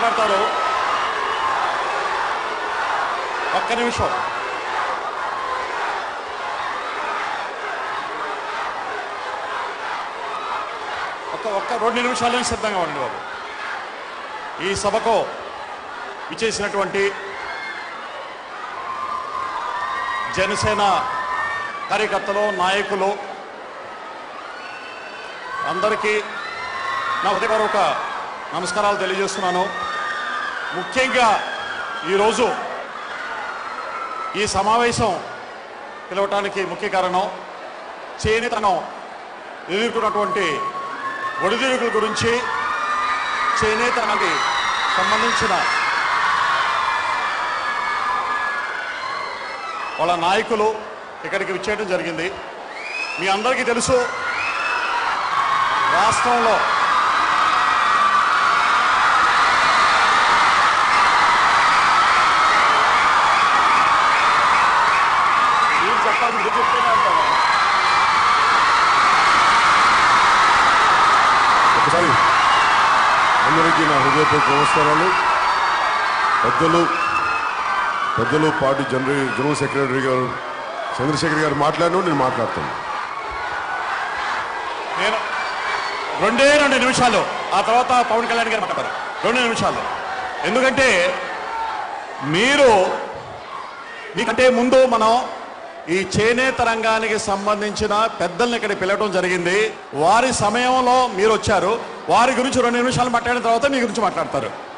మాట్లాడతారు ఒక్క నిమిషం ఒక్క ఒక్క రెండు నిమిషాలు సిద్ధంగా ఉండండి బాబు ఈ సభకు విచ్చేసినటువంటి జనసేన కార్యకర్తలు నాయకులు అందరికీ నా హృదయపూర్వక నమస్కారాలు తెలియజేస్తున్నాను ముఖ్యంగా ఈరోజు ఈ సమావేశం పిలవటానికి ముఖ్య కారణం చేనేతనం ఎదుర్కొన్నటువంటి ఒడిదుడుకుల గురించి చేనేతనానికి సంబంధించిన వాళ్ళ నాయకులు ఇక్కడికి విచ్చేయడం జరిగింది మీ అందరికీ తెలుసు రాష్ట్రంలో మీరు చెప్పాలి మీరు చెప్తూనే ఉంటారు. ఒకసారి అందరికీ నా హృదయపూర్వక నమస్కారాలు పెద్దలు పెద్దలు పార్టీ జనరల్ జనరల్ సెక్రటరీ గారు చంద్రశేఖర్ గారు మాట్లాడిన నేను మాట్లాడతాను నేను రెండే రెండు నిమిషాలు ఆ తర్వాత పవన్ కళ్యాణ్ గారు మాట్లాడారు రెండు నిమిషాలు ఎందుకంటే మీరు మీకంటే ముందు మనం ఈ చేనేత రంగానికి సంబంధించిన పెద్దల్ని ఇక్కడ పిలవడం జరిగింది వారి సమయంలో మీరు వచ్చారు వారి గురించి రెండు నిమిషాలు మాట్లాడిన తర్వాత మీ గురించి మాట్లాడతారు